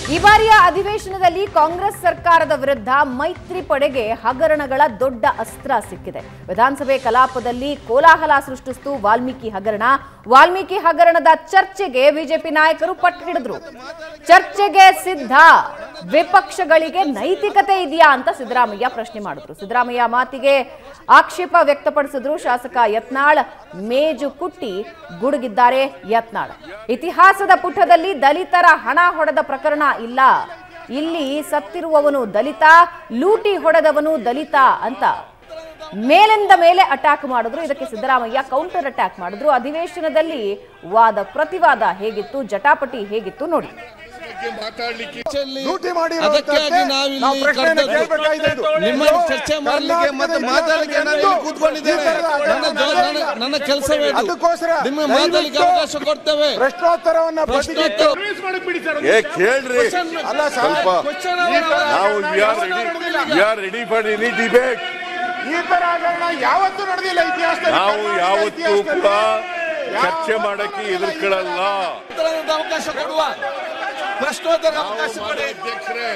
ಈ ಬಾರಿಯ ಅಧಿವೇಶನದಲ್ಲಿ ಕಾಂಗ್ರೆಸ್ ಸರ್ಕಾರದ ವಿರುದ್ಧ ಮೈತ್ರಿ ಪಡೆಗೆ ಹಗರಣಗಳ ದೊಡ್ಡ ಅಸ್ತ್ರ ಸಿಕ್ಕಿದೆ ವಿಧಾನಸಭೆ ಕಲಾಪದಲ್ಲಿ ಕೋಲಾಹಲ ಸೃಷ್ಟಿಸಿತು ವಾಲ್ಮೀಕಿ ಹಗರಣ ವಾಲ್ಮೀಕಿ ಹಗರಣದ ಚರ್ಚೆಗೆ ಬಿಜೆಪಿ ನಾಯಕರು ಪಟ್ಟು ಹಿಡಿದ್ರು ಚರ್ಚೆಗೆ ಸಿದ್ಧ ವಿಪಕ್ಷಗಳಿಗೆ ನೈತಿಕತೆ ಇದೆಯಾ ಅಂತ ಸಿದ್ದರಾಮಯ್ಯ ಪ್ರಶ್ನೆ ಮಾಡಿದ್ರು ಸಿದ್ದರಾಮಯ್ಯ ಮಾತಿಗೆ ಆಕ್ಷೇಪ ವ್ಯಕ್ತಪಡಿಸಿದ್ರು ಶಾಸಕ ಯತ್ನಾಳ್ ಮೇಜು ಕುಟ್ಟಿ ಗುಡುಗಿದ್ದಾರೆ ಯತ್ನಾಳ್ ಇತಿಹಾಸದ ಪುಟದಲ್ಲಿ ದಲಿತರ ಹಣ ಹೊಡೆದ ಪ್ರಕರಣ ಇಲ್ಲ ಇಲ್ಲಿ ಸತ್ತಿರುವವನು ದಲಿತ ಲೂಟಿ ಹೊಡೆದವನು ದಲಿತ ಅಂತ ಮೇಲಿಂದ ಮೇಲೆ ಅಟ್ಯಾಕ್ ಮಾಡಿದ್ರು ಇದಕ್ಕೆ ಸಿದ್ದರಾಮಯ್ಯ ಕೌಂಟರ್ ಅಟ್ಯಾಕ್ ಮಾಡಿದ್ರು ಅಧಿವೇಶನದಲ್ಲಿ ವಾದ ಪ್ರತಿವಾದ ಹೇಗಿತ್ತು ಜಟಾಪಟಿ ಹೇಗಿತ್ತು ನೋಡಿ ಮಾತಾಡ್ಲಿಕ್ಕೆ ಲೂಟಿ ಮಾಡಿ ಅದಕ್ಕಾಗಿ ನಾವಿಲ್ಲಿ ನಾವು ಪ್ರಶ್ನೆಯನ್ನ ಕರೆದದ್ದು. ಕೇಳ್ಬೇಕಾಗಿದೆ ಇದು. ನಿಮ್ಮನ್ನು ಚರ್ಚೆ ಮಾಡ್ಲಿಕ್ಕೆ ಮತ್ತೆ ಮಾತಾಡ್ಲಿಕ್ಕೆ ನಾನು ಇಲ್ಲಿ ಕೂತ್ಕೊಂಡಿದ್ದೇನೆ ಈ ತರದ ನನ್ನ ಜೊ- ನನ್ನ- ನನ್ನ ಕೆಲಸವೇ ಇದು. ಅದಕ್ಕೋಸ್ಕರ ನಿಮ್ಮ ಮಾತಾಡ್ಲಿಕ್ಕೆ ದಯವಿಟ್ಟು ಅವಕಾಶ ಕೊಡ್ತೇವೆ ಪ್ರಶ್ನೋತ್ತರವನ್ನ ಬದಿಗಿಟ್ಟು ಪ್ರಶ್ನೋತ್ತರ ಏ ಕೇಳ್ರಿ ಅಲ್ಲ ಸರ್ ಸ್ವಲ್ಪ question ಈ ತರ ನಾವು ಹಗರಣ ವಿ ಆರ್ ಯಾವತ್ತೂ ರೆಡಿ ನಡೆದಿಲ್ಲ. We are ready for any debate ಈ ತರ ಹಗರಣ ಯಾವತ್ತೂ ನಡೆದಿಲ್ಲ ಇತಿಹಾಸದಲ್ಲಿ ನಾವು ಕರ್ನಾಟಕದ ಯಾವತ್ತೂ ಇತಿಹಾಸದಲ್ಲಿ ಕೂಡ ಯಾವ ಚರ್ಚೆ ಮಾಡಕ್ಕೆ ಎದುರ್ಕೊಳ್ಳಲ್ಲ ಉತ್ತರದ ಅವಕಾಶ ಕೊಡುವ ಪ್ರಶ್ನೋತ್ತರ ಅವಕಾಶ ಕೊಡಿ ಅಧ್ಯಕ್ಷರೇ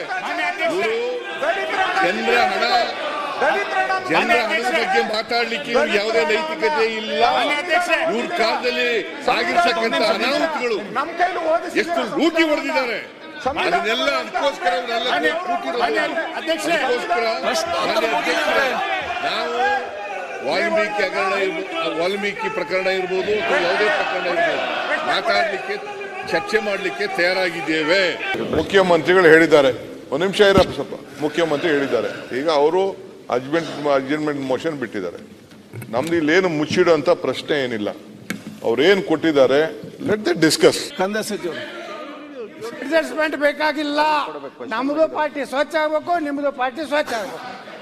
ದಲಿತರ ಜನರ ಹಣ ದಲಿತರನ್ನ ಜನರ ಹಣದ ಬಗ್ಗೆ ಮಾತಾಡ್ಲಿಕ್ಕೆ ಇವ್ರಿಗೆ ಯಾವುದೇ ನೈತಿಕತೆ ಇಲ್ಲ ಇವ್ರ ಕಾಲದಲ್ಲಿ ಆಗಿರ್ತಕ್ಕಂಥ ಅನಾಹುತಗಳು ನಮ್ ಕೈಲಿ ಎಷ್ಟು ಓದಿಸಿದ ಲೂಟಿ ಹೊಡೆದಿದ್ದಾರೆ ಅದನ್ನೆಲ್ಲ ಅದಕ್ಕೋಸ್ಕರ ಇವರೆಲ್ಲ ಕೂತಿರೋದು. ಅದಕ್ಕೋಸ್ಕರ ಮಾನ್ಯ ಅಧ್ಯಕ್ಷರೇ, ನಾವು ವಾಲ್ಮೀಕಿ ಹಗರಣ ಇರ್ಬೋದು ವಾಲ್ಮೀಕಿ ಪ್ರಕರಣ ಇರ್ಬೋದು ಅಥವಾ ಯಾವುದೇ ಪ್ರಕರಣ ಇರ್ಬೋದು ಮಾತಾಡ್ಲಿಕ್ಕೆ ಚರ್ಚೆ ಮಾಡಲಿಕ್ಕೆ ತಯಾರಾಗಿದ್ದೇವೆ ಮುಖ್ಯಮಂತ್ರಿಗಳು ಹೇಳಿದ್ದಾರೆ ಒಂದು ನಿಮಿಷ ಇರಪ್ಪ ಸ್ವಲ್ಪ ಮುಖ್ಯಮಂತ್ರಿ ಹೇಳಿದ್ದಾರೆ ಈಗ ಅವರು ಅಜ್ಮೆಂಟ್ ಅಡ್ಜಸ್ಟ್ಮೆಂಟ್ ಮೋಷನ್ ಬಿಟ್ಟಿದ್ದಾರೆ ನಮ್ದು ಇಲ್ಲೇನು ಮುಚ್ಚಿಡುವಂತ ಪ್ರಶ್ನೆ ಏನಿಲ್ಲ ಅವ್ರೇನು ಕೊಟ್ಟಿದ್ದಾರೆ ಲೆಟ್ ದ ಡಿಸ್ಕಸ್ ಕಂದ ಸಚಿವರು ಅಡ್ಜಸ್ಟ್ಮೆಂಟ್ ಬೇಕಾಗಿಲ್ಲ ನಮ್ದು ಪಾರ್ಟಿ ಸ್ವಚ್ಛ ಆಗ್ಬೇಕು ನಿಮ್ದು ಪಾರ್ಟಿ ಸ್ವಚ್ಛ ಆಗ್ಬೇಕು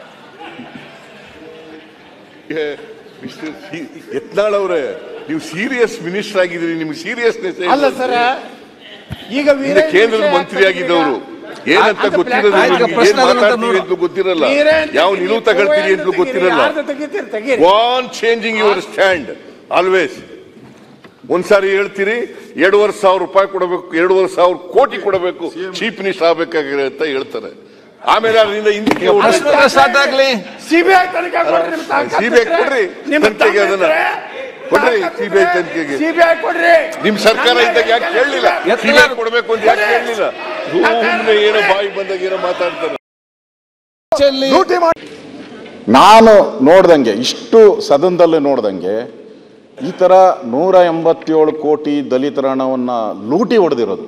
ಯತ್ನಾಳ್ ಅವರೇ ನೀವು ಸೀರಿಯಸ್ ಮಿನಿಸ್ಟರ್ ಆಗಿದ್ದೀರಿ ನಿಮ್ಗೆ ಸೀರಿಯಸ್ನೆಸ್ ಅಲ್ಲ ಸರ್ ಈಗ ಹಿಂದೆ ಕೇಂದ್ರದ ಮಂತ್ರಿ ಆಗಿದ್ದವರು ಏನಂತ ಅದು ಗೊತ್ತಿರೋದು black- ನಿಮ್ಗೆ ಪ್ರಶ್ನೆ ಏನ್ ಅದನ್ನ ಮಾತಾಡ್ತೀವಿ ನೋಡು. ಅಂತ ಗೊತ್ತಿರಲ್ಲ ಯಾವ ನಿಲುವು ತಗೊಳ್ತೀರಿ ಅಂತ ಗೊತ್ತಿರಲ್ಲ ತೆಗಿತೀರಿ ತೆಗೀರಿ ವಾನ್ ಚೇಂಜಿಂಗ್ ಯುವರ್ ಸ್ಟ್ಯಾಂಡ್ ಆಲ್ವೇಸ್ ಒಂದ್ಸಾರಿ ಹೇಳ್ತೀರಿ ಎರಡೂವರೆ ಸಾವಿರ ರೂಪಾಯಿ ಕೊಡಬೇಕು ಎರಡೂವರೆ ಸಾವಿರ ಕೋಟಿ ಕೊಡಬೇಕು ಚೀಫ್ ಮಿನಿಸ್ಟರ್ ಆಗ್ಬೇಕಾಗಿದೆ ಅಂತ ಹೇಳ್ತಾರೆ ಆಮೇಲೆ ಅದರಿಂದ ಹಿಂದಕ್ಕೆ ಪ್ರಶ್ನೋತ್ತರ ಸ್ಟಾರ್ಟ್ ಆಗ್ಲಿ ಸಿಬಿಐ ತನಿಖೆ ಕೊಡ್ರಿ ನಿಮ್ ತಾಕತ್ತು ಸಿಬಿಐ ಇದ್ರೆ. ಕೊಡ್ರಿ ನಿಮ್ ತನಿಖೆಗೆ ಅದನ್ನ ತಾಕತ್ತು ಕೊಡ್ರಿ ಇದ್ರೆ ಸಿಬಿಐ ತನಿಖೆಗೆ ಸಿಬಿಐ ಕೊಡ್ರಿ ನಿಮ್ ಸರ್ಕಾರ ಇದ್ದಾಗ ಯಾಕೆ ಕೇಳಲಿಲ್ಲ ಸಿಬಿಐ ಕೊಡಬೇಕು ಅಂತ ಯಾಕೆ ಕೇಳಲಿಲ್ಲ ಸುಮ್ಮನೆ ಏನೋ ಬಾಯಿ ಬಂದಾಗ ಏನೋ ಮಾತಾಡ್ತಾರೆ ಚರ್ಚೆಯಲ್ಲಿ ಲೂಟಿ ಮಾಡಿ ನಾನು ನೋಡ್ದಂಗೆ ಇಷ್ಟು ಸದನದಲ್ಲಿ ನೋಡ್ದಂಗೆ ಈ ಥರ ನೂರ ಎಂಬತ್ತೇಳು ಕೋಟಿ ದಲಿತರ ಹಣವನ್ನು ಲೂಟಿ ಹೊಡೆದಿರೋದು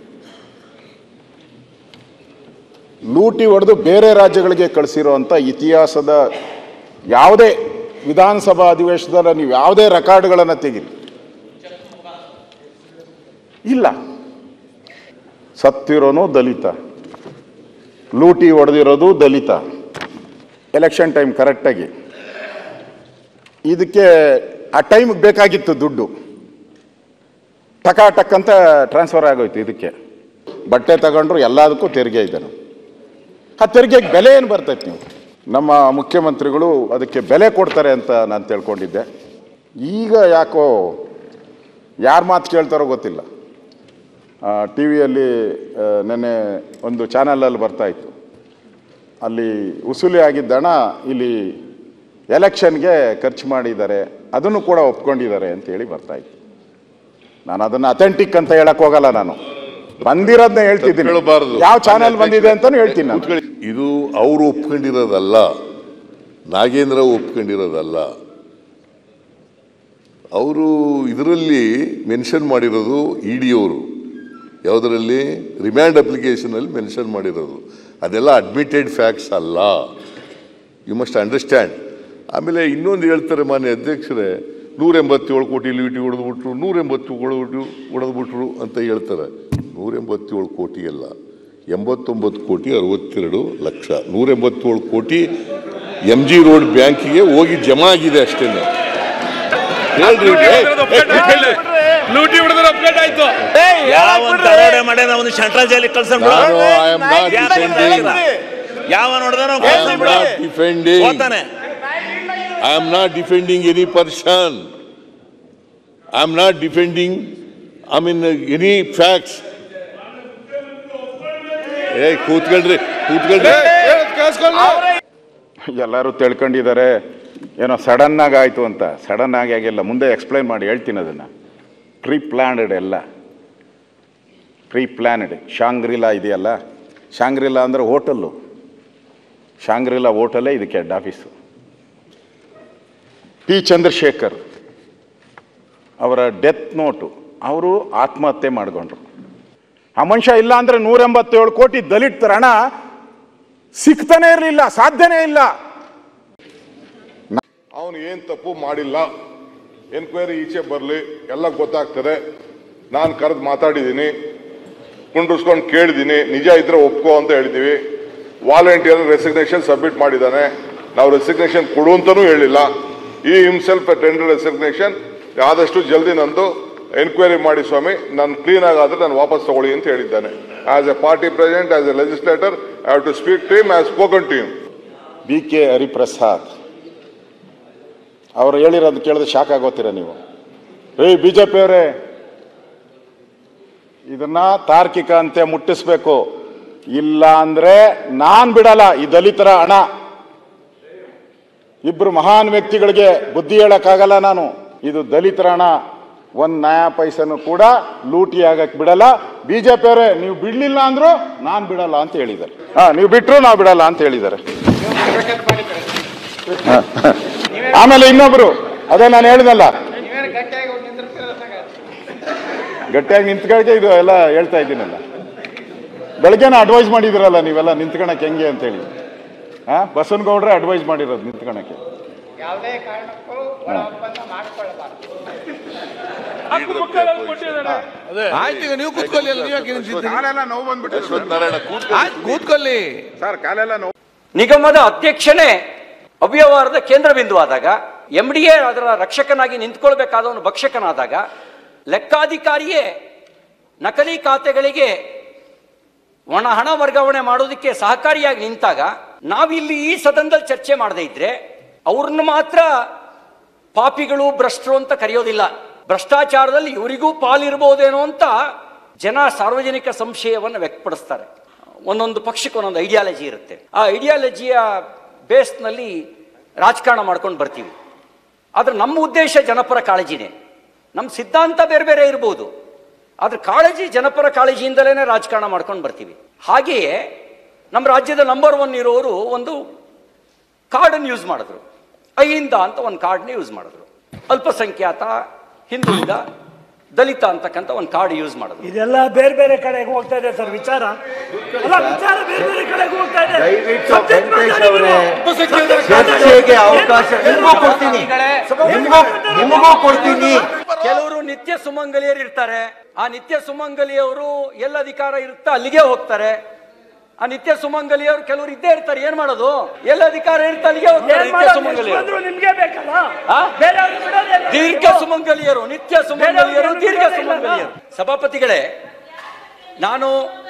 ಲೂಟಿ ಹೊಡೆದು ಬೇರೆ ರಾಜ್ಯಗಳಿಗೆ ಕಳಿಸಿರೋಂಥ ಇತಿಹಾಸದ ಯಾವುದೇ ವಿಧಾನಸಭಾ ಅಧಿವೇಶನದಲ್ಲಿ ನೀವು ಯಾವುದೇ ರೆಕಾರ್ಡ್ಗಳನ್ನು ತೆಗೀರಿ ಇಲ್ಲ ಸತ್ತಿರೋನು ದಲಿತ ಲೂಟಿ ಹೊಡೆದಿರೋದು ದಲಿತ ಎಲೆಕ್ಷನ್ ಟೈಮ್ ಕರೆಕ್ಟಾಗಿ ಇದಕ್ಕೆ ಆ ಟೈಮಿಗೆ ಬೇಕಾಗಿತ್ತು ದುಡ್ಡು ಟಕ ಟಕ್ ಅಂತ ಟ್ರಾನ್ಸ್ಫರ್ ಆಗೋಯ್ತು ಇದಕ್ಕೆ ಬಟ್ಟೆ ತಗೊಂಡ್ರು ಎಲ್ಲದಕ್ಕೂ ತೆರಿಗೆ ಇದ್ದಾನೆ ಆ ತೆರಿಗೆಗೆ ಬೆಲೆ ಏನು ಬರ್ತೈತೆ ನೀವು ನಮ್ಮ ಮುಖ್ಯಮಂತ್ರಿಗಳು ಅದಕ್ಕೆ ಬೆಲೆ ಕೊಡ್ತಾರೆ ಅಂತ ನಾನು ತಿಳ್ಕೊಂಡಿದ್ದೆ ಈಗ ಯಾಕೋ ಯಾರ ಮಾತು ಕೇಳ್ತಾರೋ ಗೊತ್ತಿಲ್ಲ ಟಿ ವಿಯಲ್ಲಿ ನೆನ್ನೆ ಒಂದು ಚಾನಲಲ್ಲಿ ಬರ್ತಾ ಇತ್ತು ಅಲ್ಲಿ ಉಸುಲಿ ಆಗಿದ್ದ ಹಣ ಇಲ್ಲಿ ಎಲೆಕ್ಷನ್ಗೆ ಖರ್ಚು ಮಾಡಿದ್ದಾರೆ ಅದನ್ನು ಕೂಡ ಒಪ್ಕೊಂಡಿದ್ದಾರೆ ಅಂತೇಳಿ ಬರ್ತಾ ಇತ್ತು ನಾನು ಅದನ್ನು ಅಥೆಂಟಿಕ್ ಅಂತ ಹೇಳಕ್ ಹೋಗಲ್ಲ ನಾನು ಬಂದಿರೋದನ್ನ ಹೇಳ್ತಿದ್ದೀನಿ ಹೇಳಬಾರದು. ಯಾವ ಚಾನೆಲ್ ಬಂದಿದೆ ಅಂತಾನು ಹೇಳ್ತೀನಿ ನಾನು ಕೂತ್ಕೊಳ್ಳಿ. ಇದು ಅವರು ಒಪ್ಕೊಂಡಿರೋದಲ್ಲ ನಾಗೇಂದ್ರ ಒಪ್ಕೊಂಡಿರೋದಲ್ಲ ಅವರು ಇದರಲ್ಲಿ ಮೆನ್ಷನ್ ಮಾಡಿರೋದು ಇ ಡಿ ಅವರು ಯಾವುದರಲ್ಲಿ ರಿಮ್ಯಾಂಡ್ ಅಪ್ಲಿಕೇಶನಲ್ಲಿ ಮೆನ್ಷನ್ ಮಾಡಿರೋದು ಅದೆಲ್ಲ ಅಡ್ಮಿಟೆಡ್ ಫ್ಯಾಕ್ಟ್ಸ್ ಅಲ್ಲ ಯು ಮಸ್ಟ್ ಅಂಡರ್ಸ್ಟ್ಯಾಂಡ್ ಆಮೇಲೆ ಇನ್ನೊಂದು ಹೇಳ್ತಾರೆ ಮಾನ್ಯ ಅಧ್ಯಕ್ಷರೇ ನೂರ ಎಂಬತ್ತೇಳು ಕೋಟಿ ಲೀಟಿ ಹೊಡೆದ್ಬಿಟ್ರು ನೂರ ಎಂಬತ್ತು ಹೊಡೆದ್ಬಿಟ್ಟು ಹೊಡೆದ್ಬಿಟ್ರು ಅಂತ ಹೇಳ್ತಾರೆ ನೂರ ಎಂಬತ್ತೇಳು ಕೋಟಿ ಅಲ್ಲ ಎಂಬತ್ತೊಂಬತ್ತು ಕೋಟಿ ಅರವತ್ತೆರಡು ಲಕ್ಷ ನೂರ ಎಂಬತ್ತೇಳು ಕೋಟಿ ಎಂ ಜಿ ರೋಡ್ ಬ್ಯಾಂಕಿಗೆ ಹೋಗಿ ಜಮಾ ಆಗಿದೆ ಅಷ್ಟೇ ಹೇಳ್ರಿ ಏ, ಏ, ಲೂಟಿ ಹೊಡೆದ್ರೆ ಅಪ್ಡೇಟ್ ಆಯ್ತು ಯಾವ ದರೋಡೆ ಮಾಡಿ ಒಂದು ಸೆಂಟ್ರಲ್ ಜೈಲಿಗೆ ಕಳ್ಸಂಬಿಡು ನಾನು ಐ ಆಮ್ ನಾಟ್ ಡಿಫೆಂಡಿಂಗ್ ಯಾವ ನೋಡಿದ್ರೆ ನಾವು ಐ ಆಮ್ ಕಳ್ಸಂಬಿಡು ನಾಟ್ ಡಿಫೆಂಡಿಂಗ್ ಹೋಗ್ತಾನೆ I am not defending any person. I am not defending, I mean, uh, any facts. ಏ ಕೂತ್ಕೊಳ್ರಿ ಕೂತ್ಕೊಳ್ರಿ ಎಲ್ಲರೂ ತಿಳ್ಕೊಂಡಿದ್ದಾರೆ ಏನೋ ಸಡನ್ನಾಗಿ ಆಯಿತು ಅಂತ ಸಡನ್ ಆಗಿ ಆಗಿಲ್ಲ ಮುಂದೆ ಎಕ್ಸ್ಪ್ಲೈನ್ ಮಾಡಿ ಹೇಳ್ತೀನಿ ಅದನ್ನು ಪ್ರೀ ಪ್ಲ್ಯಾನ್ಡ್ ಎಲ್ಲ ಪ್ರೀ ಪ್ಲ್ಯಾನ್ಡ್ ಶಾಂಗ್ರಿಲಾ ಇದೆಯಲ್ಲ ಶಾಂಗ್ರಿಲಾ ಅಂದರೆ ಹೋಟೆಲ್ಲು ಶಾಂಗ್ರಿಲಾ ಹೋಟೆಲೇ ಇದಕ್ಕೆ ಹೆಡ್ ಆಫೀಸು ಪಿ ಚಂದ್ರಶೇಖರ್ ಅವರ ಡೆತ್ ನೋಟು ಅವರು ಆತ್ಮಹತ್ಯೆ ಮಾಡಿಕೊಂಡ್ರು ಆ ಮನುಷ್ಯ ಇಲ್ಲ ಅಂದರೆ ನೂರ ಎಂಬತ್ತೇಳು ಕೋಟಿ ದಲಿತರ ಹಣ ಸಿಗ್ತಾನೆ ಇರಲಿಲ್ಲ ಸಾಧ್ಯನೇ ಇಲ್ಲ ಅವನು ಏನು ತಪ್ಪು ಮಾಡಿಲ್ಲ ಎನ್ಕ್ವೈರಿ ಈಚೆ ಬರಲಿ ಎಲ್ಲ ಗೊತ್ತಾಗ್ತದೆ ನಾನು ಕರೆದು ಮಾತಾಡಿದ್ದೀನಿ ಕುಂಡ್ರಿಸ್ಕೊಂಡು ಕೇಳಿದ್ದೀನಿ ನಿಜ ಇದ್ರೆ ಒಪ್ಕೋ ಅಂತ ಹೇಳಿದ್ದೀವಿ ವಾಲಂಟಿಯರ್ ರೆಸಿಗ್ನೇಷನ್ ಸಬ್ಮಿಟ್ ಮಾಡಿದ್ದಾನೆ ನಾವು ರೆಸಿಗ್ನೇಷನ್ ಕೊಡು ಅಂತಲೂ ಹೇಳಿಲ್ಲ ಈ ಹಿಮ್ಸೆಲ್ಫ್ ಟೆಂಡರ್ ರೆಸಿಗ್ನೇಷನ್ ಆದಷ್ಟು ಜಲ್ದಿ ನಂದು ಎನ್ಕ್ವೈರಿ ಮಾಡಿ ಸ್ವಾಮಿ ನಾನು ಕ್ಲೀನ್ ಆಗಾದ್ರೆ ನಾನು ವಾಪಸ್ ತಗೊಳ್ಳಿ ಅಂತ ಹೇಳಿದ್ದಾನೆ as a party president as a legislator I have to speak team as spoken team B K Hariprasad ಅವ್ರು ಹೇಳಿರೋದು ಕೇಳಿದ್ರೆ ಶಾಕ್ ಆಗೋತೀರ ನೀವು ಏಯ್ ಬಿ ಜೆ ಪಿಯವರೇ ಇದನ್ನ ತಾರ್ಕಿಕ ಅಂತ್ಯ ಮುಟ್ಟಿಸ್ಬೇಕು ಇಲ್ಲ ಅಂದ್ರೆ ನಾನ್ ಬಿಡಲ್ಲ ಈ ದಲಿತರ ಹಣ ಇಬ್ರು ಮಹಾನ್ ವ್ಯಕ್ತಿಗಳಿಗೆ ಬುದ್ಧಿ ಹೇಳಕ್ಕಾಗಲ್ಲ ನಾನು ಇದು ದಲಿತರ ಹಣ ಒಂದ್ ನಯಾ ಪೈಸನು ಕೂಡ ಲೂಟಿ ಆಗಕ್ ಬಿಡಲ್ಲ ಬಿಜೆಪಿ ಅವರೇ ನೀವು ಬಿಡ್ಲಿಲ್ಲ ಅಂದ್ರು ನಾನ್ ಬಿಡಲ್ಲ ಅಂತ ಹೇಳಿದ್ದಾರೆ ಹಾ ನೀವು ಬಿಟ್ರು ನಾವು ಬಿಡಲ್ಲ ಅಂತ ಹೇಳಿದ್ದಾರೆ ಹ, ಹ. ಆಮೇಲೆ ಇನ್ನೊಬ್ರು ಅದೇ ನಾನು ಹೇಳಿದಲ್ಲ ಗಟ್ಟಿಯಾಗಿ ನಿಂತ್ಕೊಳಕ್ಕೆ ಇದು ಎಲ್ಲ ಹೇಳ್ತಾ ಇದ್ದೀನಲ್ಲ ಬೆಳಗ್ಗೆನ ಅಡ್ವೈಸ್ ಮಾಡಿದಿರಲ್ಲ ನೀವೆಲ್ಲ ನಿಂತ್ಕೊಳಕ್ಕೆ ಹೆಂಗೆ ಅಂತ ಹೇಳಿ ಹಾ ಬಸವನಗೌಡ್ರೆ ಅಡ್ವೈಸ್ ಮಾಡಿರೋದು ನಿಂತ್ಕೊಳಕ್ಕೆ ಯಾವುದೇ ಕಾರಣಕ್ಕೂ ಒಳ ಒಪ್ಪಂದ ಮಾಡ್ಕೊಳ್ಬಾರ್ದು ಆಯ್ತು ಈಗ ನೀವು ಕೂತ್ಕೊಳ್ಳಿ ಅಲ್ಲ ನೀವು ಯಾಕೆ ನಿಂತಿದ್ದೀರಿ? ಕಾಲೆಲ್ಲ ನೋವು ಬಂದ್ಬಿಟ್ಟು ಸತ್ಯನಾರಾಯಣ ಕೂತ್ಕೊಳ್ಳಿ. ಆಯ್ತು ಕೂತ್ಕೊಳ್ಳಿ ಸರ್ ಕಾಲೆಲ್ಲ ನೋವು ನಿಗಮದ ಅಧ್ಯಕ್ಷನೇ ಅವ್ಯವಹಾರದ ಕೇಂದ್ರ ಬಿಂದುವಾದಾಗ ಎಂ ಡಿ ಎ ಅದರ ರಕ್ಷಕನಾಗಿ ನಿಂತ್ಕೊಳ್ಬೇಕಾದವನು ಭಕ್ಷಕನಾದಾಗ ಲೆಕ್ಕಾಧಿಕಾರಿಯೇ ನಕಲಿ ಖಾತೆಗಳಿಗೆ ಒಣ ಹಣ ವರ್ಗಾವಣೆ ಮಾಡೋದಕ್ಕೆ ಸಹಕಾರಿಯಾಗಿ ನಿಂತಾಗ ನಾವಿಲ್ಲಿ ಈ ಸದನದಲ್ಲಿ ಚರ್ಚೆ ಮಾಡದೇ ಇದ್ರೆ ಅವ್ರನ್ನ ಮಾತ್ರ ಪಾಪಿಗಳು ಭ್ರಷ್ಟರು ಅಂತ ಕರೆಯೋದಿಲ್ಲ ಭ್ರಷ್ಟಾಚಾರದಲ್ಲಿ ಇವರಿಗೂ ಪಾಲಿರ್ಬೋದೇನೋ ಅಂತ ಜನ ಸಾರ್ವಜನಿಕ ಸಂಶಯವನ್ನು ವ್ಯಕ್ತಪಡಿಸ್ತಾರೆ ಒಂದೊಂದು ಪಕ್ಷಕ್ಕೆ ಒಂದೊಂದು ಐಡಿಯಾಲಜಿ ಇರುತ್ತೆ ಆ ಐಡಿಯಾಲಜಿಯ ಬೇಸ್ನಲ್ಲಿ ರಾಜಕಾರಣ ಮಾಡ್ಕೊಂಡು ಬರ್ತೀವಿ ಆದ್ರೆ ನಮ್ಮ ಉದ್ದೇಶ ಜನಪರ ಕಾಳಜಿನೇ ನಮ್ಮ ಸಿದ್ಧಾಂತ ಬೇರೆ ಬೇರೆ ಇರ್ಬೋದು ಆದ್ರೆ ಕಾಳಜಿ ಜನಪರ ಕಾಳಜಿಯಿಂದಲೇ ರಾಜಕಾರಣ ಮಾಡ್ಕೊಂಡು ಬರ್ತೀವಿ ಹಾಗೆಯೇ ನಮ್ಮ ರಾಜ್ಯದ ನಂಬರ್ ಒನ್ ಇರೋರು ಒಂದು ಕಾರ್ಡನ್ನು ಯೂಸ್ ಮಾಡಿದ್ರು ಅಹಿಂದ ಅಂತ ಒಂದು ಕಾರ್ಡ್ನ ಯೂಸ್ ಮಾಡಿದ್ರು ಅಲ್ಪಸಂಖ್ಯಾತ ಹಿಂದುಳಿದ ದಲಿತ ಅಂತಕ್ಕಂಥ ಒಂದು ಕಾರ್ಡ್ ಯೂಸ್ ಮಾಡಿದ್ರು ಇದೆಲ್ಲ ಬೇರೆ ಬೇರೆ ಕಡೆಗೆ ಹೋಗ್ತಾ ಇದೆ ಸರ್ ವಿಚಾರ ಅಲ್ಲ ವಿಚಾರ ಬೇರೆ ಬೇರೆ ಕಡೆಗೆ ಹೋಗ್ತಾ ಇದೆ Subject ಮಾತಾಡಿ ನೀವು. ಚರ್ಚೆಗೆ ಅವಕಾಶ ನಿಮಗೂ ಕೊಡ್ತೀನಿ ನಿಮಗೂ ನಿಮಗೂ ಕೊಡ್ತೀನಿ ಕೆಲವರು ನಿತ್ಯ ಸುಮಂಗಲಿಯರು ಇರ್ತಾರೆ ಆ ನಿತ್ಯ ಸುಮಂಗಲಿಯವರು ಎಲ್ಲ ಅಧಿಕಾರ ಇರುತ್ತಾ ಅಲ್ಲಿಗೆ ಹೋಗ್ತಾರೆ ಆ ನಿತ್ಯ ಸುಮಂಗಲಿಯವರು ಕೆಲವರು ಇದ್ದೇ ಇರ್ತಾರೆ ಏನ್ ಮಾಡೋದು ಎಲ್ಲ ಅಧಿಕಾರ ಇರುತ್ತೆ ಅಲ್ಲಿಗೆ ಹೋಗ್ತಾರೆ ಏನ್ ನಿತ್ಯ ಮಾಡೋದು? ಸುಮಂಗಲಿಯರು ಬಂದ್ರು ನಿಮ್ಗೆ ಬೇಕಲ್ಲ ಆ? ಬೇರೆಯವ್ರಿಗೆ ಬಿಡೋದಿಲ್ಲ. ದೀರ್ಘ ಸುಮಂಗಲಿಯರು ನಿತ್ಯ ಸುಮಂಗಲಿಯರು ದೀರ್ಘ ಸುಮಂಗಲಿಯರು ಸಭಾಪತಿಗಳೇ ನಾನು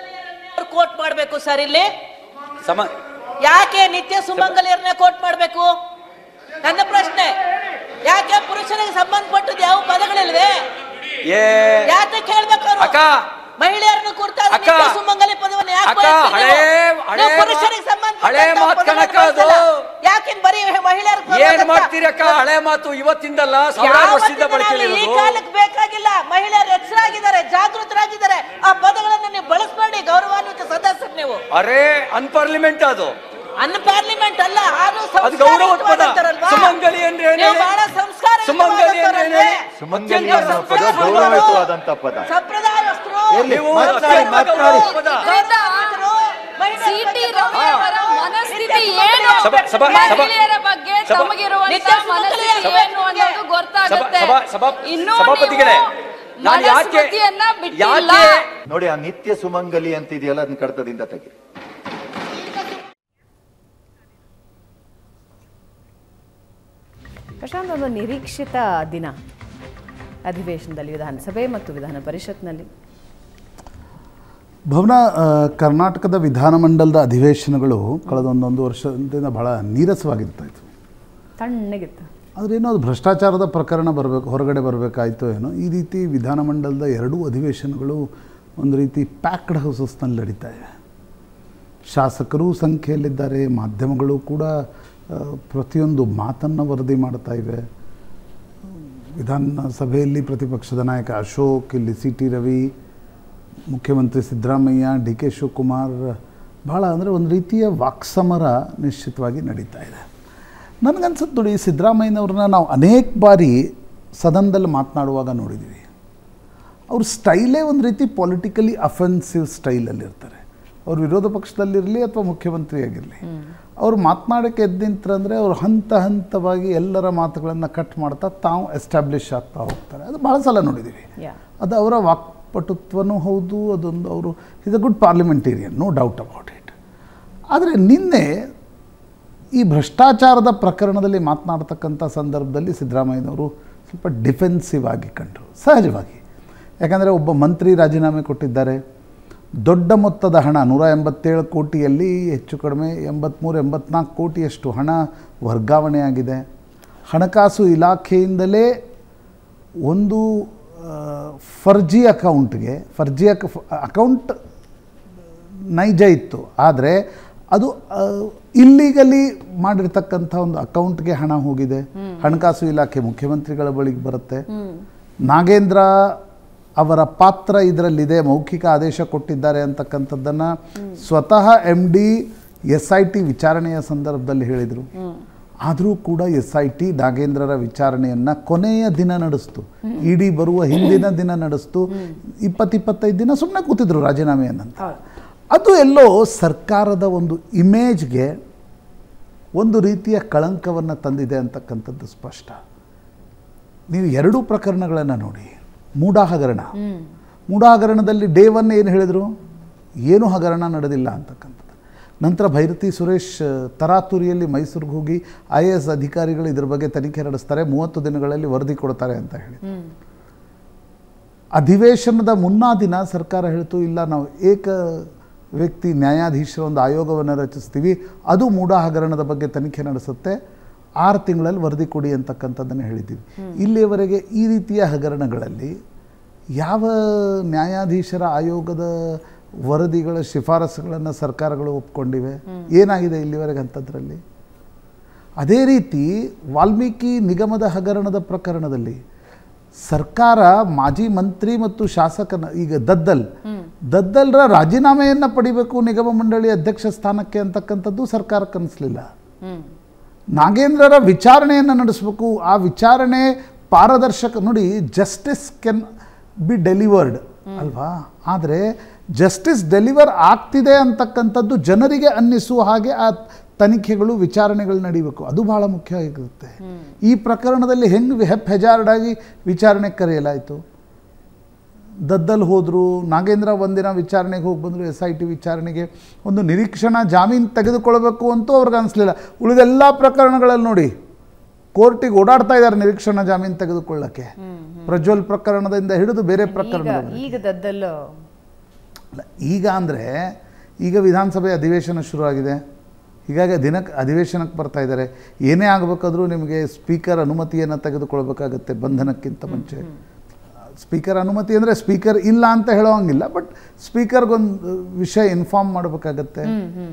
ಕೋಟ್ ಮಾಡ್ಬೇಕು ಸರ್ ಇಲ್ಲಿ ಸಮ ಯಾಕೆ ನಿತ್ಯ ಸುಮಂಗಲಿಯರನ್ನ ಕೋಟ್ ಮಾಡ್ಬೇಕು ನನ್ನ ಪ್ರಶ್ನೆ ಯಾಕೆ ಪುರುಷರಿಗೆ ಸಂಬಂಧಪಟ್ಟದ್ದು ಯಾವ ಪದಗಳಿಲ್ವೇ ಏ ಯಾಕೆ ಕೇಳ್ಬೇಕು ಅವ್ರು? ಅಕ್ಕ ಮಹಿಳೆಯರನ್ನು ಕುರಿತಾದ ಅಕ್ಕ, ನಿತ್ಯ ಸುಮಂಗಲಿ ಪದವನ್ನು ಯಾಕೆ ಅಕ್ಕ, ಬಳಸ್ತೀರಿ ಹಳೇ ನೀವು? ಹಳೇ ನೀವು ಮಾತ್- ಪುರುಷರಿಗೆ ಸಂಬಂಧಪಟ್ಟಂತ ಹಳೇ ಮಾತ್ ಪದವನ್ನು ಕಣಕ್ಕ ಅದು. ಬಳಸಲ್ಲ. ಯಾಕಿನ್ ಬರೀ ಮಹಿಳೆಯರ ಏನ್ ಮಾಡ್ತೀರಿ ಅಕ್ಕ ಹಳೆ ಮಾತು ಇವತ್ತಿಂದಲ್ಲ ಸಾವಿರಾರು ವರ್ಷದಿಂದ ಯಾವತ್ತಿಂದ ಬಳಕೆಯಲ್ಲಿ ನಾವು ಈ ಇರೋದು. ಕಾಲಕ್ಕೆ ಬೇಕಾಗಿಲ್ಲ ಮಹಿಳೆಯರು ಎಚ್ಚರಾಗಿದ್ದಾರೆ ಜಾಗೃತರಾಗಿದ್ದಾರೆ ಆ ಪದಗಳನ್ನು ನೀವು ಬಳಸಬೇಡಿ ಗೌರವಾನ್ವಿತ ಸದಸ್ಯರು ನೀವು ಅರೇ ಅನ್ಪಾರ್ಲಿಮೆಂಟ್ ಅದು ಅನ್ ಪಾರ್ಲಿಮೆಂಟ್ ಅಲ್ಲ ಅದು ಅದು ಗೌರವದ ಪದ ಸಂಸ್ಕಾರಯುತವಾದಂತರಲ್ವಾ? ಸುಮಂಗಲಿ ಅಂದ್ರೆ ಏನ್ ನೀವು ಹೇಳಿ? ಬಹಳ ಸಂಸ್ಕಾರಯುತವಾದಂತರಲ್ವೇ? ಸುಮಂಗಲಿ ಅಂದ್ರೆ ಏನ್ ಹೇಳಿ? ಸುಮಂಗಲಿ ಅತ್ಯಂತ ಅನ್ನೋ ಪದ ಸಂಸ್ಕಾರಯುತ ಗೌರವಯುತವಾದಂತ ಪದ. ಸಂಪ್ರದಾಯಸ್ಥರು ನೀವು ಅತ್ಯಂತ ಗೌರವದ ಪದ. ಗೌರವಾನ್ವಿತರು, ಮಹಿಳೆಯರ ಸಿಟಿ ಬಗ್ಗೆ ರವಿಯವರ ಗೌರವ. ಮನಸ್ಥಿತಿ ನಿತ್ಯ ಏನು ಸಭಾ- ಸಭಾ- ಸಭಾ- ಮಹಿಳೆಯರ ಬಗ್ಗೆ ಸಭಾ- ತಮಗಿರುವಂತ ನಿತ್ಯ ಮನಸ್ಥಿತಿ ಸುಮಂಗಲಿಯರ ಏನು ಅನ್ನೋದು ಗೊತ್ತಾಗುತ್ತೆ ಸಭಾ- ಸಭಾ- ಇನ್ನು ಸಭಾಪತಿಗಳೇ, ನೀವು ನಾನು ಯಾಕೆ ಮನಸ್ಮೃತಿಯನ್ನ ಬಿಟ್ಟಿಲ್ಲ ಯಾಕೆ ನೋಡಿ ಆ ನಿತ್ಯ ಸುಮಂಗಲಿ ಅಂತ ಇದೆಯಲ್ಲ ಅದನ್ನ ಕಡತದಿಂದ ತೆಗಿ ಪ್ರಶಾಂತ್ ಒಂದು ನಿರೀಕ್ಷಿತ ದಿನ ಅಧಿವೇಶನದಲ್ಲಿ ವಿಧಾನಸಭೆ ಮತ್ತು ವಿಧಾನ ಪರಿಷತ್ನಲ್ಲಿ ಭವನ ಆ, ಕರ್ನಾಟಕದ ವಿಧಾನಮಂಡಲದ ಅಧಿವೇಶನಗಳು ಕಳೆದ ಒಂದೊಂದು ವರ್ಷದಿಂದ ಬಹಳ ನೀರಸವಾಗಿರ್ತಾ ಇತ್ತು ತಣ್ಣಗಿತ್ತು ಆದರೆ ಏನೋ ಅದು ಭ್ರಷ್ಟಾಚಾರದ ಪ್ರಕರಣ ಬರಬೇಕು ಹೊರಗಡೆ ಬರಬೇಕಾಯ್ತು ಏನೋ ಈ ರೀತಿ ವಿಧಾನಮಂಡಲದ ಎರಡೂ ಅಧಿವೇಶನಗಳು ಒಂದು ರೀತಿ ಪ್ಯಾಕ್ಡ್ ಹೌಸಸ್ನಲ್ಲಿ ನಡೀತಾ ಇವೆ ಶಾಸಕರೂ ಸಂಖ್ಯೆಯಲ್ಲಿದ್ದಾರೆ ಮಾಧ್ಯಮಗಳು ಕೂಡ ಆ, ಪ್ರತಿಯೊಂದು ಮಾತನ್ನು ವರದಿ ಮಾಡ್ತಾ ಇವೆ ವಿಧಾನಸಭೆಯಲ್ಲಿ ಪ್ರತಿಪಕ್ಷದ ನಾಯಕ ಅಶೋಕ್ ಇಲ್ಲಿ ಸಿ ಟಿ ರವಿ ಮುಖ್ಯಮಂತ್ರಿ ಸಿದ್ದರಾಮಯ್ಯ ಡಿ ಕೆ ಶಿವಕುಮಾರ್ ಭಾಳ ಅಂದರೆ ಒಂದು ರೀತಿಯ ವಾಕ್ಸಮರ ನಿಶ್ಚಿತವಾಗಿ ನಡೀತಾ ಇದೆ ನನಗನ್ಸುತ್ತೆ ನೋಡಿ ಸಿದ್ದರಾಮಯ್ಯನವ್ರನ್ನ ನಾವು ಅನೇಕ ಬಾರಿ ಸದನದಲ್ಲಿ ಮಾತನಾಡುವಾಗ ನೋಡಿದ್ದೀವಿ ಅವ್ರ ಸ್ಟೈಲೇ ಒಂದು ರೀತಿ ಪೊಲಿಟಿಕಲಿ ಅಫೆನ್ಸಿವ್ ಸ್ಟೈಲಲ್ಲಿರ್ತಾರೆ ಅವ್ರು ವಿರೋಧ ಪಕ್ಷದಲ್ಲಿರಲಿ ಅಥವಾ ಮುಖ್ಯಮಂತ್ರಿಯಾಗಿರಲಿ ಅವ್ರು ಮಾತನಾಡೋಕ್ಕೆ ಎದ್ದು ನಿಂತ್ರಂದರೆ ಅವ್ರು ಹಂತ ಹಂತವಾಗಿ ಎಲ್ಲರ ಮಾತುಗಳನ್ನು ಕಟ್ ಮಾಡ್ತಾ ತಾವು ಎಸ್ಟಾಬ್ಲಿಷ್ ಆಗ್ತಾ ಹೋಗ್ತಾರೆ ಅದು ಭಾಳ ಸಲ ನೋಡಿದ್ದೀವಿ ಅದು ಅವರ ವಾಕ್ಪಟುತ್ವನೂ ಹೌದು ಅದೊಂದು ಅವರು is a good parliamentarian no doubt about it ಆದರೆ ನಿನ್ನೆ ಈ ಭ್ರಷ್ಟಾಚಾರದ ಪ್ರಕರಣದಲ್ಲಿ ಮಾತನಾಡ್ತಕ್ಕಂಥ ಸಂದರ್ಭದಲ್ಲಿ ಸಿದ್ದರಾಮಯ್ಯನವರು ಸ್ವಲ್ಪ ಡಿಫೆನ್ಸಿವ್ ಆಗಿ ಕಂಡರು ಸಹಜವಾಗಿ ಯಾಕಂದರೆ ಒಬ್ಬ ಮಂತ್ರಿ ರಾಜೀನಾಮೆ ಕೊಟ್ಟಿದ್ದಾರೆ ದೊಡ್ಡ ಮೊತ್ತದ ಹಣ ನೂರ ಎಂಬತ್ತೇಳು ಕೋಟಿಯಲ್ಲಿ ಹೆಚ್ಚು ಕಡಿಮೆ ಎಂಬತ್ತ್ಮೂರು ಎಂಬತ್ನಾಲ್ಕು ಕೋಟಿಯಷ್ಟು ಹಣ ವರ್ಗಾವಣೆಯಾಗಿದೆ ಹಣಕಾಸು ಇಲಾಖೆಯಿಂದಲೇ ಒಂದು ಆ, ಫರ್ಜಿ ಅಕೌಂಟ್ಗೆ ಫರ್ಜಿ ಅಕ ಅಕೌಂಟ್ ನೈಜ ಇತ್ತು ಆದರೆ ಅದು ಇಲ್ಲಿಗಲಿ ಮಾಡಿರ್ತಕ್ಕಂಥ ಒಂದು ಅಕೌಂಟ್ಗೆ ಹಣ ಹೋಗಿದೆ ಹಣಕಾಸು ಇಲಾಖೆ ಮುಖ್ಯಮಂತ್ರಿಗಳ ಬಳಿಗೆ ಬರುತ್ತೆ ನಾಗೇಂದ್ರ ಅವರ ಪಾತ್ರ ಇದರಲ್ಲಿದೆ ಮೌಖಿಕ ಆದೇಶ ಕೊಟ್ಟಿದ್ದಾರೆ ಅಂತಕ್ಕಂಥದ್ದನ್ನು ಸ್ವತಃ M D S I T ವಿಚಾರಣೆಯ ಸಂದರ್ಭದಲ್ಲಿ ಹೇಳಿದರು ಆದರೂ ಕೂಡ ಎಸ್ ಐ ಟಿ ನಾಗೇಂದ್ರರ ವಿಚಾರಣೆಯನ್ನು ಕೊನೆಯ ದಿನ ನಡೆಸ್ತು ಇಡಿ ಬರುವ ಹಿಂದಿನ ದಿನ ನಡೆಸ್ತು ಇಪ್ಪತ್ತಿಪ್ಪತ್ತೈದು ದಿನ ಸುಮ್ಮನೆ ಕೂತಿದ್ರು ರಾಜೀನಾಮೆಯನ್ನಂತ ಅದು ಎಲ್ಲೋ ಸರ್ಕಾರದ ಒಂದು ಇಮೇಜ್ಗೆ ಒಂದು ರೀತಿಯ ಕಳಂಕವನ್ನು ತಂದಿದೆ ಅಂತಕ್ಕಂಥದ್ದು ಸ್ಪಷ್ಟ ನೀವು ಎರಡೂ ಪ್ರಕರಣಗಳನ್ನು ನೋಡಿ ಮೂಡಾ ಹಗರಣ ಮೂಡಾ ಹಗರಣದಲ್ಲಿ ಡೇ ಒನ್ ಏನು ಹೇಳಿದರು ಏನೂ ಹಗರಣ ನಡೆದಿಲ್ಲ ಅಂತಕ್ಕಂಥದ್ದು ನಂತರ ಭೈರತಿ ಸುರೇಶ್ ತರಾತುರಿಯಲ್ಲಿ ಮೈಸೂರಿಗೆ ಹೋಗಿ ಐ ಎ ಎಸ್ ಅಧಿಕಾರಿಗಳು ಇದ್ರ ಬಗ್ಗೆ ತನಿಖೆ ನಡೆಸ್ತಾರೆ ಮೂವತ್ತು ದಿನಗಳಲ್ಲಿ ವರದಿ ಕೊಡ್ತಾರೆ ಅಂತ ಹೇಳಿ ಅಧಿವೇಶನದ ಮುನ್ನಾ ದಿನ ಸರ್ಕಾರ ಹೇಳ್ತು ಇಲ್ಲ ನಾವು ಏಕ ವ್ಯಕ್ತಿ ನ್ಯಾಯಾಧೀಶರ ಒಂದು ಆಯೋಗವನ್ನು ರಚಿಸ್ತೀವಿ ಅದು ಮೂಢ ಹಗರಣದ ಬಗ್ಗೆ ತನಿಖೆ ನಡೆಸುತ್ತೆ ಆರು ತಿಂಗಳಲ್ಲಿ ವರದಿ ಕೊಡಿ ಅಂತಕ್ಕಂಥದ್ದನ್ನು ಹೇಳಿದ್ದೀವಿ ಇಲ್ಲಿಯವರೆಗೆ ಈ ರೀತಿಯ ಹಗರಣಗಳಲ್ಲಿ ಯಾವ ನ್ಯಾಯಾಧೀಶರ ಆಯೋಗದ ವರದಿಗಳ ಶಿಫಾರಸುಗಳನ್ನು ಸರ್ಕಾರಗಳು ಒಪ್ಕೊಂಡಿವೆ ಏನಾಗಿದೆ ಇಲ್ಲಿವರೆಗೆ ಅಂಥದ್ರಲ್ಲಿ ಅದೇ ರೀತಿ ವಾಲ್ಮೀಕಿ ನಿಗಮದ ಹಗರಣದ ಪ್ರಕರಣದಲ್ಲಿ ಸರ್ಕಾರ ಮಾಜಿ ಮಂತ್ರಿ ಮತ್ತು ಶಾಸಕನ ಈಗ ದದ್ದಲ್ ದದ್ದಲ್ರ ರಾಜೀನಾಮೆಯನ್ನು ಪಡಿಬೇಕು ನಿಗಮ ಮಂಡಳಿ ಅಧ್ಯಕ್ಷ ಸ್ಥಾನಕ್ಕೆ ಅಂತಕ್ಕಂಥದ್ದು ಸರ್ಕಾರಕ್ಕೆ ಅನಿಸ್ಲಿಲ್ಲ ನಾಗೇಂದ್ರರ ವಿಚಾರಣೆಯನ್ನು ನಡೆಸಬೇಕು ಆ ವಿಚಾರಣೆ ಪಾರದರ್ಶಕ ನೋಡಿ ಜಸ್ಟಿಸ್ ಕೆನ್ ಬಿ ಡೆಲಿವರ್ಡ್ ಅಲ್ವಾ ಆದರೆ ಜಸ್ಟಿಸ್ ಡೆಲಿವರ್ ಆಗ್ತಿದೆ ಅಂತಕ್ಕಂಥದ್ದು ಜನರಿಗೆ ಅನ್ನಿಸುವ ಹಾಗೆ ಆ ತನಿಖೆಗಳು ವಿಚಾರಣೆಗಳು ನಡೀಬೇಕು ಅದು ಬಹಳ ಮುಖ್ಯ ಆಗಿರುತ್ತೆ ಈ ಪ್ರಕರಣದಲ್ಲಿ ಹೆಂಗೆ ಹೆಪ್ ಹೆಜಾರ್ಡಾಗಿ ವಿಚಾರಣೆ ಕರೆಯಲಾಯಿತು ದದ್ದಲ್ ಹೋದರು ನಾಗೇಂದ್ರ ಒಂದಿನ ವಿಚಾರಣೆಗೆ ಹೋಗಿ ಬಂದರು ಎಸ್ ಐ ಟಿ ವಿಚಾರಣೆಗೆ ಒಂದು ನಿರೀಕ್ಷಣಾ ಜಾಮೀನು ತೆಗೆದುಕೊಳ್ಬೇಕು ಅಂತೂ ಅವ್ರಿಗೆ ಅನಿಸ್ಲಿಲ್ಲ ಉಳಿದೆಲ್ಲ ಪ್ರಕರಣಗಳಲ್ಲಿ ನೋಡಿ ಕೋರ್ಟಿಗೆ ಓಡಾಡ್ತಾ ಇದ್ದಾರೆ ನಿರೀಕ್ಷಣಾ ಜಾಮೀನು ತೆಗೆದುಕೊಳ್ಳಕ್ಕೆ ಪ್ರಜ್ವಲ್ ಪ್ರಕರಣದಿಂದ ಹಿಡಿದು ಬೇರೆ ಪ್ರಕರಣ ಈಗ ಈಗ ದದ್ದಲ್ಲು ಅಲ್ಲ ಈಗ ಅಂದರೆ ಈಗ ವಿಧಾನಸಭೆ ಅಧಿವೇಶನ ಶುರುವಾಗಿದೆ ಹೀಗಾಗಿ ದಿನಕ್ಕೆ ಅಧಿವೇಶನಕ್ಕೆ ಬರ್ತಾ ಇದ್ದಾರೆ ಏನೇ ಆಗಬೇಕಾದ್ರೂ ನಿಮಗೆ ಸ್ಪೀಕರ್ ಅನುಮತಿಯನ್ನು ತೆಗೆದುಕೊಳ್ಬೇಕಾಗತ್ತೆ ಬಂಧನಕ್ಕಿಂತ ಮುಂಚೆ ಸ್ಪೀಕರ್ ಅನುಮತಿ ಅಂದರೆ ಸ್ಪೀಕರ್ ಇಲ್ಲ ಅಂತ ಹೇಳೋಂಗಿಲ್ಲ ಬಟ್ ಸ್ಪೀಕರ್ಗೊಂದು ವಿಷಯ ಇನ್ಫಾರ್ಮ್ ಮಾಡಬೇಕಾಗತ್ತೆ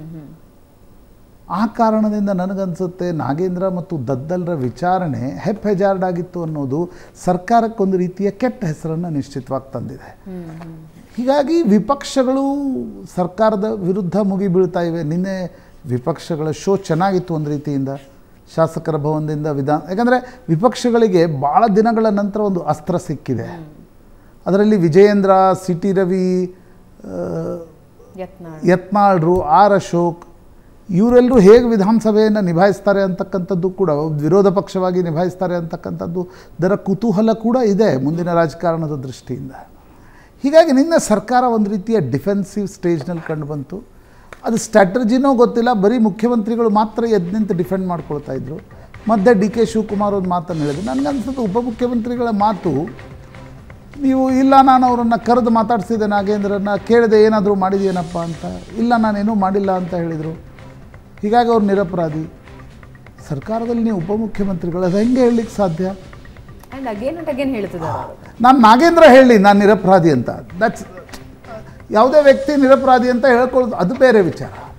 ಆ ಕಾರಣದಿಂದ ನನಗನ್ಸುತ್ತೆ ನಾಗೇಂದ್ರ ಮತ್ತು ದದ್ದಲ್ರ ವಿಚಾರಣೆ ಹೆಪ್ ಹೆಜಾರ್ಡ್ ಆಗಿತ್ತು ಅನ್ನೋದು ಸರ್ಕಾರಕ್ಕೊಂದು ರೀತಿಯ ಕೆಟ್ಟ ಹೆಸರನ್ನು ನಿಶ್ಚಿತವಾಗಿ ತಂದಿದೆ ಹೀಗಾಗಿ ವಿಪಕ್ಷಗಳು ಸರ್ಕಾರದ ವಿರುದ್ಧ ಮುಗಿ ಬೀಳ್ತಾ ಇವೆ ನಿನ್ನೆ ವಿಪಕ್ಷಗಳ ಶೋ ಚೆನ್ನಾಗಿತ್ತು ಒಂದು ರೀತಿಯಿಂದ ಶಾಸಕರ ಭವನದಿಂದ ವಿಧಾನ ಯಾಕಂದರೆ ವಿಪಕ್ಷಗಳಿಗೆ ಭಾಳ ದಿನಗಳ ನಂತರ ಒಂದು ಅಸ್ತ್ರ ಸಿಕ್ಕಿದೆ ಅದರಲ್ಲಿ ವಿಜಯೇಂದ್ರ ಸಿ ಟಿ ರವಿ ಆ, ಯತ್ನಾಳ್ ಯತ್ನಾಳ್ರು ಆರ್ ಅಶೋಕ್ ಇವರೆಲ್ಲರೂ ಹೇಗೆ ವಿಧಾನಸಭೆಯನ್ನು ನಿಭಾಯಿಸ್ತಾರೆ ಅಂತಕ್ಕಂಥದ್ದು ಕೂಡ ವಿರೋಧ ಪಕ್ಷವಾಗಿ ನಿಭಾಯಿಸ್ತಾರೆ ಅಂತಕ್ಕಂಥದ್ದು ಇದರ ಕುತೂಹಲ ಕೂಡ ಇದೆ ಮುಂದಿನ ರಾಜಕಾರಣದ ದೃಷ್ಟಿಯಿಂದ ಹೀಗಾಗಿ ನಿನ್ನೆ ಸರ್ಕಾರ ಒಂದು ರೀತಿಯ ಡಿಫೆನ್ಸಿವ್ ಸ್ಟೇಜ್ನಲ್ಲಿ ಕಂಡು ಬಂತು ಅದು ಸ್ಟ್ರಾಟಜಿನೋ ಗೊತ್ತಿಲ್ಲ ಬರೀ ಮುಖ್ಯಮಂತ್ರಿಗಳು ಮಾತ್ರ ಎದ್ದು ನಿಂತು ಡಿಫೆಂಡ್ ಮಾಡ್ಕೊಳ್ತಾ ಇದ್ರು ಮಧ್ಯೆ ಡಿ ಕೆ ಶಿವಕುಮಾರ್ ಒಂದು ಮಾತನ್ನು ಹೇಳಿದ್ರು ನನಗನ್ಸುತ್ತೆ ಉಪಮುಖ್ಯಮಂತ್ರಿಗಳ ಮಾತು ನೀವು ಇಲ್ಲ ನಾನು ಅವರನ್ನು ಕರೆದು ಮಾತಾಡಿಸಿದೆ ನಾಗೇಂದ್ರನ್ನ ಕೇಳಿದೆ ಏನಾದರೂ ಮಾಡಿದೆಯೇನಪ್ಪ ಅಂತ ಇಲ್ಲ ನಾನೇನೂ ಮಾಡಿಲ್ಲ ಅಂತ ಹೇಳಿದರು ಹೀಗಾಗಿ ಅವ್ರು ನಿರಪರಾಧಿ ಸರ್ಕಾರದಲ್ಲಿ ನೀವು ಉಪಮುಖ್ಯಮಂತ್ರಿಗಳು ಅದು ಹೆಂಗೆ ಹೇಳಲಿಕ್ಕೆ ಸಾಧ್ಯ ಅಂಡ್ ಅಗೇನ್ ಅಂಡ್ ಅಗೇನ್ ಹೇಳ್ತಿದ್ದಾರೆ ಅವರು ನಾನು ನಾಗೇಂದ್ರ ಹೇಳಿ ನಾನು ನಿರಪರಾಧಿ ಅಂತ ದಟ್ಸ್ ಯಾವುದೇ ವ್ಯಕ್ತಿ ನಿರಪರಾಧಿ ಅಂತ ಹೇಳ್ಕೊಳ್ಳೋದು ಅದು ಬೇರೆ ವಿಚಾರ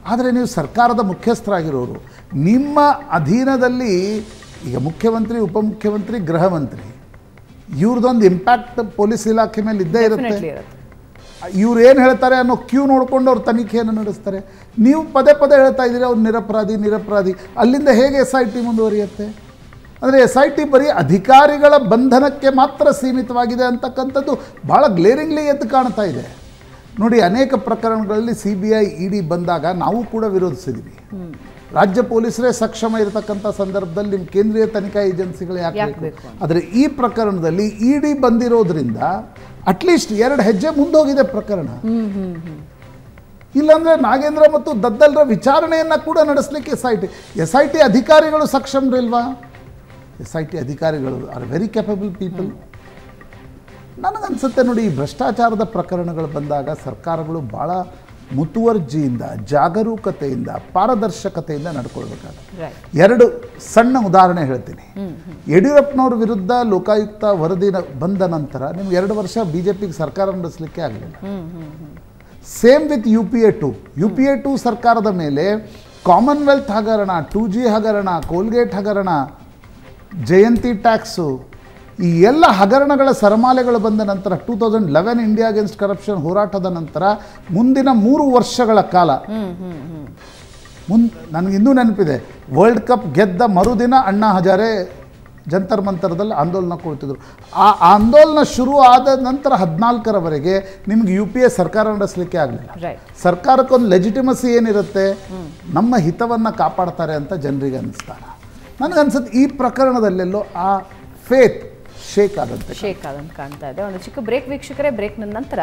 ಆದರೆ ನೀವು ಸರ್ಕಾರದ ಮುಖ್ಯಸ್ಥರಾಗಿರೋರು ನಿಮ್ಮ ಅಧೀನದಲ್ಲಿ ಈಗ ಮುಖ್ಯಮಂತ್ರಿ ಉಪಮುಖ್ಯಮಂತ್ರಿ ಗೃಹ ಮಂತ್ರಿ ಇವ್ರದ್ದೊಂದು ಇಂಪ್ಯಾಕ್ಟ್ ಪೊಲೀಸ್ ಇಲಾಖೆ ಮೇಲೆ ಇದ್ದೇ ಇರುತ್ತೆ Definitely ಇರುತ್ತೆ. ಇವ್ರು ಏನು ಹೇಳ್ತಾರೆ ಅನ್ನೋ ಕ್ಯೂ ನೋಡ್ಕೊಂಡು ಅವ್ರು ತನಿಖೆಯನ್ನು ನಡೆಸ್ತಾರೆ ನೀವು ಪದೇ ಪದೇ ಹೇಳ್ತಾ ಇದ್ದೀರಿ ಅವ್ರು ನಿರಪರಾಧಿ ನಿರಪರಾಧಿ ಅಲ್ಲಿಂದ ಹೇಗೆ ಎಸ್ ಐ ಟಿ ಮುಂದುವರಿಯುತ್ತೆ ಅಂದರೆ ಎಸ್ ಐ ಟಿ ಬರೀ ಅಧಿಕಾರಿಗಳ ಬಂಧನಕ್ಕೆ ಮಾತ್ರ ಸೀಮಿತವಾಗಿದೆ ಅಂತಕ್ಕಂಥದ್ದು ಭಾಳ ಗ್ಲೇರಿಂಗ್ಲಿ ಎದ್ದು ಕಾಣ್ತಾ ಇದೆ ನೋಡಿ ಅನೇಕ ಪ್ರಕರಣಗಳಲ್ಲಿ C B I E D ಬಂದಾಗ ನಾವು ಕೂಡ ವಿರೋಧಿಸಿದ್ವಿ ರಾಜ್ಯ ಪೊಲೀಸರೇ ಸಕ್ಷಮ ಇರತಕ್ಕಂಥ ಸಂದರ್ಭದಲ್ಲಿ ನಿಮ್ಮ ಕೇಂದ್ರೀಯ ತನಿಖಾ ಏಜೆನ್ಸಿಗಳು ಯಾಕೆ ಯಾಕ್ ಬೇಕು ಬೇಕು? ಆದರೆ ಈ ಪ್ರಕರಣದಲ್ಲಿ ಇ ಡಿ ಬಂದಿರೋದ್ರಿಂದ ಅಟ್ಲೀಸ್ಟ್ ಎರಡು ಹೆಜ್ಜೆ ಮುಂದೋಗಿದೆ ಪ್ರಕರಣ ಇಲ್ಲಾಂದ್ರೆ ನಾಗೇಂದ್ರ ಮತ್ತು ದದ್ದಲ್ರ ವಿಚಾರಣೆಯನ್ನ ಕೂಡ ನಡೆಸಲಿಕ್ಕೆ S I T S I T ಅಧಿಕಾರಿಗಳು ಸಕ್ಷಮರಿಲ್ವಾ ಎಸ್ ಐ ಟಿ ಅಧಿಕಾರಿಗಳು ಆರ್ ವೆರಿ ಕೆಪಬಲ್ ಪೀಪಲ್ ನನಗನ್ಸುತ್ತೆ ನೋಡಿ ಈ ಭ್ರಷ್ಟಾಚಾರದ ಪ್ರಕರಣಗಳು ಬಂದಾಗ ಸರ್ಕಾರಗಳು ಭಾಳ ಮುತುವರ್ಜಿಯಿಂದ ಜಾಗರೂಕತೆಯಿಂದ ಪಾರದರ್ಶಕತೆಯಿಂದ ನಡ್ಕೊಳ್ಬೇಕಾಗುತ್ತೆ Right. ಎರಡು ಸಣ್ಣ ಉದಾಹರಣೆ ಹೇಳ್ತೀನಿ ಯಡಿಯೂರಪ್ಪನವ್ರ ವಿರುದ್ಧ ಲೋಕಾಯುಕ್ತ ವರದಿ ನ- ಬಂದ ನಂತರ ನಿಮ್ಗೆ ಎರಡು ವರ್ಷ ಬಿ ಜೆ ಪಿಗೆ ಸರ್ಕಾರ ನಡೆಸಲಿಕ್ಕೆ ಆಗಲಿಲ್ಲ same with U P A two U P A two ಸರ್ಕಾರದ ಮೇಲೆ ಕಾಮನ್ವೆಲ್ತ್ ಹಗರಣ ಟೂ ಜಿ ಹಗರಣ ಕೋಲ್ಗೇಟ್ ಹಗರಣ ಜಯಂತಿ ಟ್ಯಾಕ್ಸು ಈ ಎಲ್ಲ ಹಗರಣಗಳ ಸರಮಾಲೆಗಳು ಬಂದ ನಂತರ two thousand eleven India against corruption ಹೋರಾಟದ ನಂತರ ಮುಂದಿನ ಮೂರು ವರ್ಷಗಳ ಕಾಲ ಮುನ್ ನನಗೆ ಇನ್ನೂ ನೆನಪಿದೆ ವರ್ಲ್ಡ್ ಕಪ್ ಗೆದ್ದ ಮರುದಿನ ಅಣ್ಣಾ ಹಜಾರೆ ಜಂತರ್ ಮಂತರದಲ್ಲಿ ಆಂದೋಲನ ಕೊಡ್ತಿದ್ರು ಆ ಆಂದೋಲನ ಶುರು ಆದ ನಂತರ ಹದಿನಾಲ್ಕರವರೆಗೆ ನಿಮ್ಗೆ ಯು ಪಿ ಎ ಸರ್ಕಾರ ನಡೆಸಲಿಕ್ಕೆ ಆಗಲಿಲ್ಲ ರೈಟ್ ಸರ್ಕಾರಕ್ಕೊಂದು ಲೆಜಿಟಿಮಸಿ ಏನಿರುತ್ತೆ ನಮ್ಮ ಹಿತವನ್ನು ಕಾಪಾಡ್ತಾರೆ ಅಂತ ಜನರಿಗೆ ಅನ್ನಿಸ್ತಾರೆ ನನಗನ್ಸುತ್ತೆ ಈ ಪ್ರಕರಣದಲ್ಲೆಲ್ಲೋ ಆ ಫೇತ್ ಶೇಕ್ ಆದಂತೆ ಶೇಕ್ ಆದಂತ ಕಾಣ್ತಾ ಇದೆ ಒಂದು ಚಿಕ್ಕ ಬ್ರೇಕ್ ವೀಕ್ಷಕರೇ ಬ್ರೇಕ್ನ ನಂತರ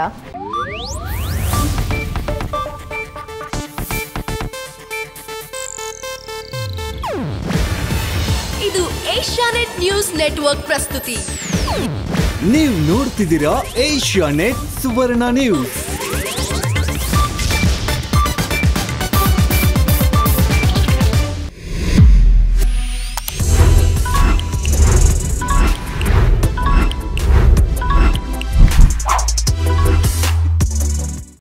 ಇದು ಏಷ್ಯಾನೆಟ್ ನ್ಯೂಸ್ ನೆಟ್ವರ್ಕ್ ಪ್ರಸ್ತುತಿ ನೀವು ನೋಡ್ತಿದ್ದೀರಾ ಏಷ್ಯಾ ನೆಟ್ ಸುವರ್ಣ ನ್ಯೂಸ್